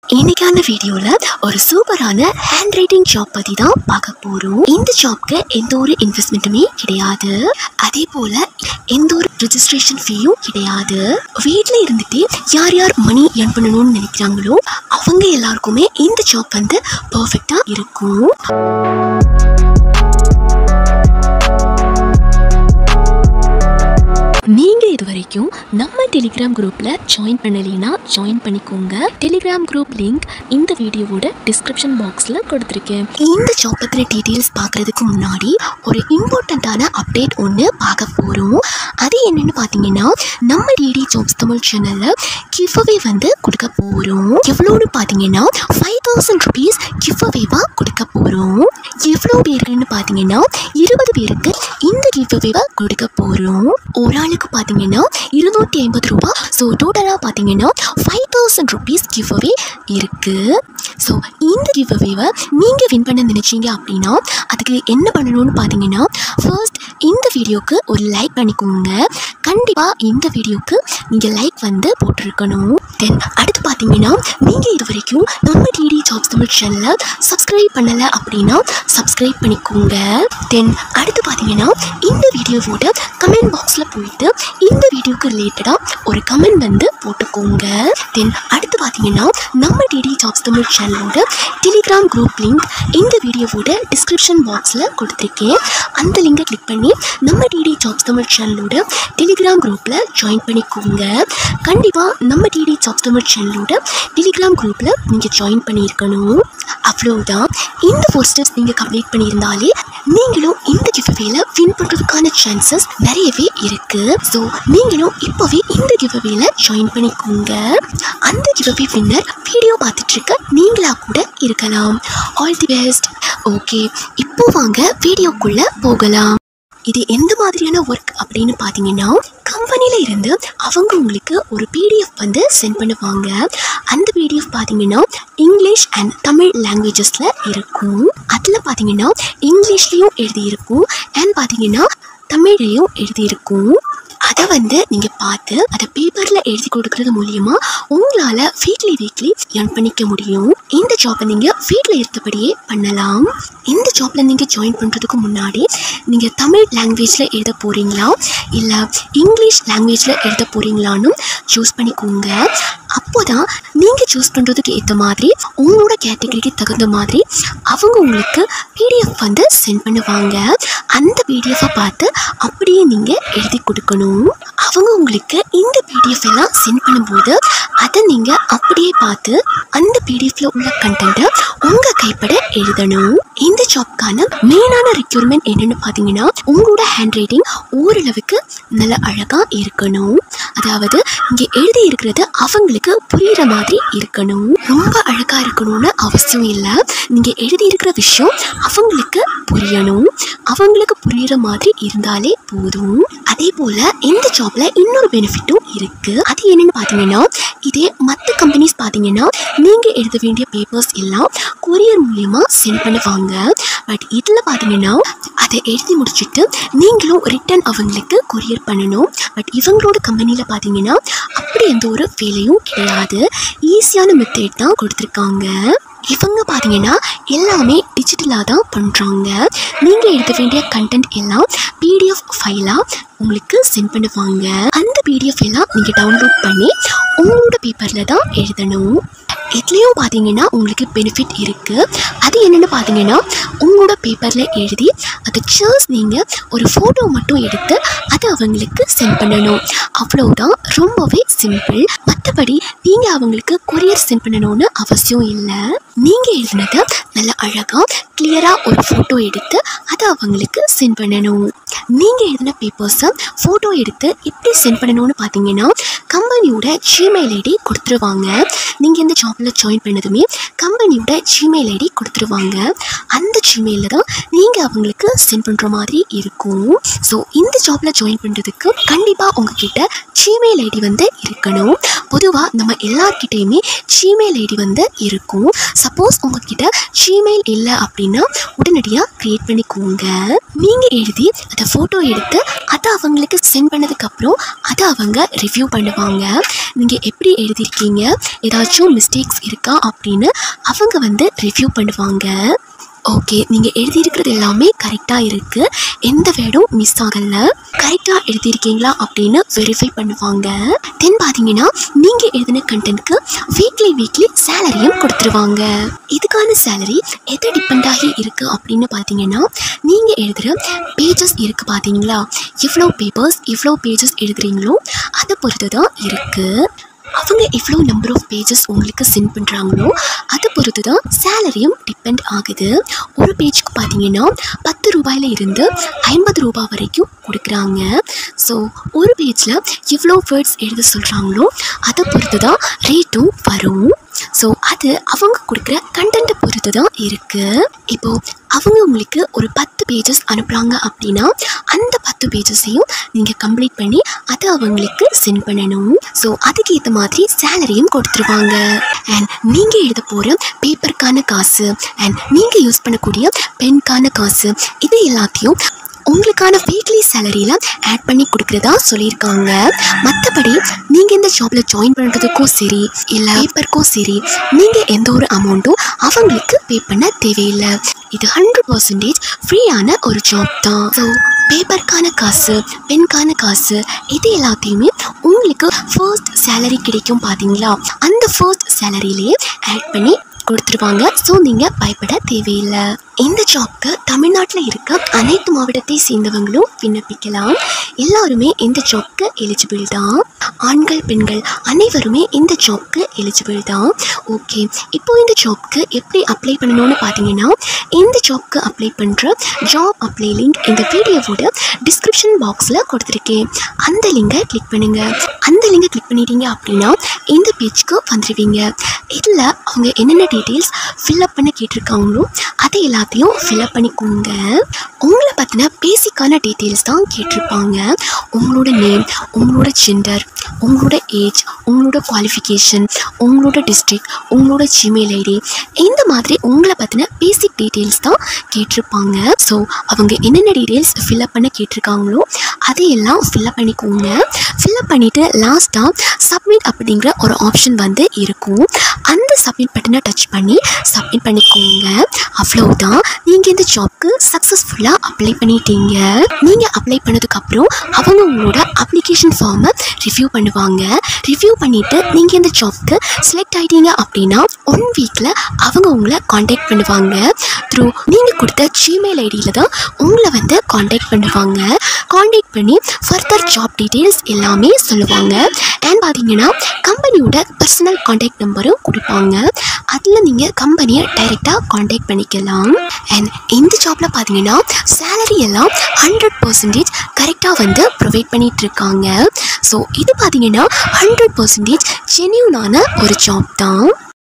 இன்னைக்கான வீடியோல ஒரு சூப்பரான ஹேண்ட் ரைட்டிங் ஜாப் பத்தி தான் பார்க்க போறோம் இந்த ஜாப்க்கு எந்த ஒரு இன்வெஸ்ட்மெண்ட்டுமே கிடையாது அதே போல எந்த ஒரு ரெஜிஸ்ட்ரேஷன் ஃபீயும் கிடையாது வீட்டில் இருந்துட்டு யார் யார் மணி earn பண்ணணும்னு நினைக்கிறாங்களோ அவங்க எல்லாருக்குமே இந்த ஜாப் வந்து பர்ஃபெக்டா இருக்கும் நீங்க இது வரைக்கும் நம்ம டெலிகிராம் குரூப்ல ஜாயின் பண்ணலைன்னா ஜாயின் பண்ணிக்கோங்க டெலிகிராம் குரூப் லிங்க் இந்த வீடியோவோட டிஸ்கிரிப்ஷன் பாக்ஸ்ல கொடுத்துருக்கேன் இந்த ஜாப் பத்தின டீடைல்ஸ் பார்க்கறதுக்கு முன்னாடி ஒரு இம்பார்ட்டண்ட்டான அப்டேட் ஒன்று பார்க்க போறோம் அது என்னன்னு பார்த்தீங்கன்னா நம்ம டிடி ஜாப்ஸ் தமிழ் சேனல்ல கிஃப்அவே வந்து கொடுக்க போறோம் எவ்வளோன்னு பார்த்தீங்கன்னா ஃபைவ் தௌசண்ட் ருபீஸ் கிஃப்அவேவா கொடுக்க போறோம் எவ்வளோ பேருக்குன்னு பார்த்தீங்கன்னா இருபது பேருக்கு இந்த கிஃப்அவேவை கொடுக்க போறோம் ஒரு ஆளுக்கு பார்த்தீங்கன்னா இருநூத்தி ஐம்பது ரூபாய் ஸோ டோட்டலாக பார்த்தீங்கன்னா ஃபைவ் தௌசண்ட் ருபீஸ் கிவ்அவே இருக்கு ஸோ இந்த கிவ்அவேவை நீங்கள் வின் பண்ண நினைச்சீங்க அப்படின்னா அதுக்கு என்ன பண்ணணும்னு பார்த்தீங்கன்னா ஃபர்ஸ்ட் இந்த வீடியோக்கு ஒரு லைக் பண்ணிக்கோங்க கண்டிப்பாக இந்த வீடியோக்கு நீங்கள் லைக் வந்து போட்டிருக்கணும் தென் அடுத்து பார்த்தீங்கன்னா நீங்கள் இது வரைக்கும் நம்ம டிடி ஜாப்ஸ் தமிழ் சேனலை சப்ஸ்கிரைப் பண்ணலை அப்படின்னா சப்ஸ்கிரைப் பண்ணிக்கோங்க தென் அடுத்து பார்த்தீங்கன்னா இந்த வீடியோவோட கமெண்ட் பாக்ஸில் போயிட்டு இந்த வீடியோக்கு ரிலேட்டடாக ஒரு கமெண்ட் வந்து போட்டுக்கோங்க தென் அடுத்து பார்த்தீங்கன்னா நம்ம டிடி ஜாப்ஸ் தமிழ் சேனலோட டெலிகிராம் குரூப் லிங்க் இந்த வீடியோவோட டிஸ்கிரிப்ஷன் பாக்ஸில் கொடுத்துருக்கேன் அந்த லிங்கை கிளிக் பண்ணி நம்ம டிடி ஜாப்ஸ் தமிழ் சேனலோட டெலிகிராம் குரூப்பில் ஜாயின் பண்ணிக்கோங்க கண்டிப்பாக நம்ம டிடி ஜாப்ஸ் தமிழ் சேனலோட டெலிகிராம் குரூப்பில் நீங்கள் ஜாயின் பண்ணியிருக்கணும் அவ்வளோதான் இந்த ஃபோர் ஸ்டெப்ஸ் நீங்கள் கம்ப்ளீட் பண்ணியிருந்தாலே நீங்களும் இந்த கிவ்அவேல வின் பண்ணுறதுக்கான சான்சஸ் நிறையவே இருக்கு ஸோ நீங்களும் இப்போவே இந்த கிவ்அவேல ஜாயின் பண்ணிக்கோங்க அந்த கிவ்அவே வின்னர் வீடியோ பார்த்துட்டு இருக்க நீங்களா கூட இருக்கலாம் ஆல் தி பெஸ்ட் ஓகே இப்போ வாங்க வீடியோக்குள்ள போகலாம் இது எந்த மாதிரியான ஒர்க் அப்படின்னு பார்த்தீங்கன்னா கம்பெனியில் இருந்து அவங்க உங்களுக்கு ஒரு பிடிஎஃப் வந்து சென்ட் பண்ணுவாங்க அந்த பிடிஎஃப் பார்த்தீங்கன்னா இங்கிலீஷ் அண்ட் தமிழ் லாங்குவேஜஸில் இருக்கும் அதில் பார்த்தீங்கன்னா இங்கிலீஷ்லேயும் எழுதியிருக்கும் அண்ட் பார்த்தீங்கன்னா தமிழ்லையும் எழுதியிருக்கும் அதை வந்து நீங்கள் பார்த்து அதை பேப்பரில் எழுதி கொடுக்கறது மூலியமா உங்களால் வீக்லி வீக்லி earn பண்ணிக்க முடியும் இந்த ஜாப்பை நீங்கள் வீட்டில் இருந்தபடியே பண்ணலாம் இந்த ஜாப்பில் நீங்கள் ஜாயின் பண்ணுறதுக்கு முன்னாடி நீங்கள் தமிழ் லாங்குவேஜில் எழுத போகிறீங்களா இல்லை இங்கிலீஷ் லாங்குவேஜில் எழுத போகிறீங்களான்னு சூஸ் பண்ணிக்கோங்க அப்போ தான் நீங்கள் சூஸ் பண்ணுறதுக்கு ஏற்ற மாதிரி உங்களோட கேட்டகரிக்கு தகுந்த மாதிரி அவங்க உங்களுக்கு பிடிஎஃப் வந்து சென்ட் பண்ணுவாங்க அந்த பிடிஎஃப்பை பார்த்து அப்படியே நீங்கள் எழுதி கொடுக்கணும் அவங்க உங்களுக்கு இந்த பிடிஎஃப் எல்லாம் சென்ட் பண்ணும்போது அதை நீங்கள் அப்படியே பார்த்து அந்த பிடிஎஃப்ல உள்ள கண்டென்ட்டை உங்கள் கைப்பட எழுதணும் இந்த ஜாப்க்கான மெயினான ரெக்யூர்மெண்ட் என்னன்னு பார்த்தீங்கன்னா உங்களோட ஹேண்ட் ரைட்டிங் ஓரளவுக்கு நல்ல அழகாக இருக்கணும் அதாவது இங்கே எழுதி இருக்கிறது அவங்களுக்கு புரியுற மாதிரி இருக்கணும் ரொம்ப அழகாக இருக்கணும்னு அவசியம் இல்லை நீங்கள் எழுதி இருக்கிற விஷயம் அவங்களுக்கு புரியணும் அவங்களுக்கு புரியுற மாதிரி இருந்தாலே போதும் அதே போல் இந்த ஜாப்ல இன்னொரு பெனிஃபிட்டும் இருக்கு அது என்னன்னு பார்த்தீங்கன்னா இதே மற்ற கம்பெனிஸ் பார்த்தீங்கன்னா நீங்கள் எழுத வேண்டிய பேப்பர்ஸ் எல்லாம் கொரியர் மூலியமா சென்ட் பண்ணுவாங்க பட் இதில் பார்த்தீங்கன்னா அதை எழுதி முடிச்சுட்டு நீங்களும் ரிட்டன் அவங்களுக்கு கொரியர் பண்ணணும் பட் இவங்களோட கம்பெனியில் பார்த்தீங்கன்னா அப்படி எந்த ஒரு வேலையும் கிடையாது ஈஸியான மெத்தட் தான் கொடுத்துருக்காங்க இவங்க பார்த்தீங்கன்னா எல்லாமே டிஜிட்டலாக தான் பண்ணுறாங்க நீங்கள் எழுத வேண்டிய கண்டென்ட் எல்லாம் பிடிஎஃப் ஃபைலாக உங்களுக்கு சென்ட் பண்ணுவாங்க அந்த பிடிஎஃப் எல்லாம் நீங்கள் டவுன்லோட் பண்ணி உங்களோட பேப்பரில் தான் எழுதணும் இதுலேயும் பார்த்தீங்கன்னா உங்களுக்கு பெனிஃபிட் இருக்குது அது என்னென்னு பார்த்தீங்கன்னா உங்களோட பேப்பரில் எழுதி அதை ஜஸ்ட் நீங்கள் ஒரு ஃபோட்டோ மட்டும் எடுத்து அதை அவங்களுக்கு சென்ட் பண்ணணும் அவ்வளோதான் ரொம்பவே சிம்பிள் மற்றபடி நீங்கள் அவங்களுக்கு கொரியர் சென்ட் பண்ணணும்னு அவசியம் இல்லை நீங்கள் எழுதினதை நல்ல அழகாக கிளியராக ஒரு ஃபோட்டோ எடுத்து அதை அவங்களுக்கு சென்ட் பண்ணணும் நீங்கள் எழுதின பேப்பர்ஸை ஃபோட்டோ எடுத்து எப்படி சென்ட் பண்ணணும்னு பார்த்தீங்கன்னா கம்பெனியோட ஜிமெயில் ஐடி கொடுத்துருவாங்க நீங்கள் இந்த ஜாப்பில் ஜாயின் பண்ணதுமே கம்பெனியோட ஜிமெயில் ஐடி கொடுத்துருவாங்க அந்த ஜிமெயிலில் தான் நீங்கள் அவங்களுக்கு சென்ட் பண்ணுற மாதிரி இருக்கும் ஸோ இந்த ஜாப்பில் ஜாயின் பண்ணுறதுக்கு கண்டிப்பாக உங்ககிட்ட ஜிமெயில் ஐடி வந்து இருக்கணும் பொதுவாக நம்ம எல்லார்கிட்டேயுமே ஜிமெயில் ஐடி வந்து இருக்கும் சப்போஸ் உங்ககிட்ட ஜிமெயில் இல்லை அப்படின்னா உடனடியாக க்ரியேட் பண்ணிக்கோங்க நீங்கள் எழுதி அதை ஃபோட்டோ எடுத்து அதை அவங்களுக்கு சென்ட் பண்ணதுக்கப்புறம் அதை அவங்க ரிவ்யூ பண்ணுவாங்க நீங்கள் எப்படி எழுதியிருக்கீங்க ஏதாச்சும் மிஸ்டேக்ஸ் இருக்கா அப்படின்னு அவங்க வந்து ரிவ்யூ பண்ணுவாங்க ஓகே நீங்கள் எழுதியிருக்கிறது எல்லாமே கரெக்டாக இருக்குது எந்த வேர்டும் மிஸ் ஆகலை கரெக்டாக எழுதியிருக்கீங்களா அப்படின்னு வெரிஃபை பண்ணுவாங்க தென் பார்த்தீங்கன்னா நீங்கள் எழுதின கண்டென்ட்க்கு வீக்லி வீக்லி சேலரியும் கொடுத்துருவாங்க இதுக்கான சேலரி எதை டிபெண்ட் ஆகி இருக்குது அப்படின்னு பார்த்தீங்கன்னா நீங்கள் எழுதுகிற பேஜஸ் இருக்குது பார்த்தீங்களா எவ்வளோ பேப்பர்ஸ் எவ்வளோ பேஜஸ் எழுதுறீங்களோ அதை பொறுத்து தான் இருக்குது அவங்க எவ்வளோ நம்பர் ஆஃப் பேஜஸ் உங்களுக்கு சென்ட் பண்ணுறாங்களோ அதை பொறுத்து தான் சேலரியும் டிபெண்ட் ஆகுது ஒரு பேஜுக்கு பார்த்தீங்கன்னா பத்து ரூபாயில இருந்து ஐம்பது ரூபாய் வரைக்கும் கொடுக்குறாங்க ஸோ ஒரு பேஜில் எவ்வளோ வேர்ட்ஸ் எழுத சொல்கிறாங்களோ அதை பொறுத்து தான் ரேட்டும் வரும் ஸோ அது அவங்க கொடுக்குற கண்டென்ட்டை பொறுத்து தான் இருக்குது இப்போது அவங்க உங்களுக்கு ஒரு பத்து பேஜஸ் அனுப்புகிறாங்க அப்படின்னா அந்த பத்து பேஜஸையும் நீங்கள் கம்ப்ளீட் பண்ணி அதை அவங்களுக்கு சென்ட் பண்ணணும் ஸோ அதுக்கேற்ற மாதிரி சேலரியும் கொடுத்துருவாங்க அண்ட் நீங்கள் எழுத போகிற பேப்பருக்கான காசு அண்ட் நீங்கள் யூஸ் பண்ணக்கூடிய பென்கான காசு இது எல்லாத்தையும் உங்களுக்கான வீக்லி சேலரியில் ஆட் பண்ணி கொடுக்குறதா சொல்லியிருக்காங்க மற்றபடி நீங்கள் இந்த ஜாபில் ஜாயின் பண்ணுறதுக்கும் சரி இல்லை பேப்பருக்கும் சரி நீங்கள் எந்த ஒரு அமௌண்ட்டும் அவங்களுக்கு பே பண்ண தேவையில்லை இது ஹண்ட்ரட் பர்சன்டேஜ் ஃப்ரீயான ஒரு ஜாப் தான் ஸோ பேப்பருக்கான காசு பென்கான காசு இது எல்லாத்தையுமே உங்களுக்கு ஃபர்ஸ்ட் சேலரி கிடைக்கும் பார்த்தீங்களா அந்த ஃபர்ஸ்ட் சேலரியிலே ஆட் பண்ணி கொடுத்துருவாங்க ஸோ நீங்கள் பயப்பட தேவையில்லை இந்த ஜாப்க்கு தமிழ்நாட்டில் இருக்க அனைத்து மாவட்டத்தை சேர்ந்தவங்களும் விண்ணப்பிக்கலாம் எல்லாருமே இந்த ஜாப்க்கு எலிஜிபிள் தான் ஆண்கள் பெண்கள் அனைவருமே இந்த ஜாப்க்கு எலிஜிபிள் தான் ஓகே இப்போ இந்த ஜாப்க்கு எப்படி அப்ளை பண்ணணும்னு பார்த்தீங்கன்னா இந்த ஜாப்க்கு அப்ளை பண்ணுற ஜாப் அப்ளை லிங்க் இந்த வீடியோவோட டிஸ்கிரிப்ஷன் பாக்ஸில் கொடுத்துருக்கேன் அந்த லிங்கை கிளிக் பண்ணுங்கள் அந்த லிங்கை கிளிக் பண்ணிட்டீங்க அப்படின்னா இந்த பேஜ்க்கு வந்துடுவீங்க இதில் அவங்க என்னென்ன டீட்டெயில்ஸ் ஃபில்அப் பண்ண கேட்டிருக்காங்களோ அதை எல்லாத்தையும் ஃபில்அப் பண்ணிக்கோங்க உங்களை பற்றின பேசிக்கான டீட்டெயில்ஸ் தான் கேட்டிருப்பாங்க உங்களோட நேம் உங்களோட ஜெண்டர் உங்களோட ஏஜ் உங்களோட குவாலிஃபிகேஷன் உங்களோட டிஸ்ட்ரிக்ட் உங்களோட ஜிமெயில் ஐடி இந்த மாதிரி உங்களை பற்றின பேசிக் டீட்டெயில்ஸ் தான் கேட்டிருப்பாங்க ஸோ அவங்க என்னென்ன டீட்டெயில்ஸ் ஃபில்அப் பண்ண கேட்டிருக்காங்களோ அதையெல்லாம் ஃபில்அப் பண்ணிக்கோங்க ஃபில்அப் பண்ணிவிட்டு லாஸ்ட்டாக சப்மிட் அப்படிங்கிற ஒரு ஆப்ஷன் வந்து இருக்கும் அந்த சப்மிட் பட்டனை டச் பண்ணி சப்மிட் பண்ணிக்கோங்க அவ்வளவுதான் நீங்கள் இந்த ஜாப்க்கு சக்ஸஸ்ஃபுல்லாக அப்ளை பண்ணிட்டீங்க நீங்கள் அப்ளை பண்ணதுக்கப்புறம் அவங்க உங்களோட அப்ளிகேஷன் ஃபார்மை ரிவ்யூ பண்ணுவாங்க ரிவ்யூ பண்ணிவிட்டு நீங்கள் இந்த ஜாப்க்கு செலக்ட் ஆகிட்டீங்க அப்படின்னா ஒன் வீக்கில் அவங்க உங்களை காண்டாக்ட் பண்ணுவாங்க த்ரூ நீங்கள் கொடுத்த ஜிமெயில் ஐடியில் தான் உங்களை வந்து காண்டாக்ட் பண்ணுவாங்க காண்டாக்ட் பண்ணி ஃபர்தர் ஜாப் டீட்டெயில்ஸ் எல்லாமே சொல்லுவாங்க அண்ட் பார்த்தீங்கன்னா கம்பெனியோட பர்சனல் காண்டாக்ட் நம்பரும் கொடுப்பாங்க அதில் நீங்கள் கம்பெனியை டைரெக்டாக காண்டாக்ட் பண்ணிக்கலாம் அண்ட் இந்த ஜாப்பில் பார்த்தீங்கன்னா சேலரி எல்லாம் ஹண்ட்ரட் பர்சன்டேஜ் கரெக்டாக வந்து ப்ரொவைட் பண்ணிட்டு இருக்காங்க ஸோ இது பார்த்தீங்கன்னா ஹண்ட்ரட் பர்சன்டேஜ் ஜென்யூனான ஒரு ஜாப் தான்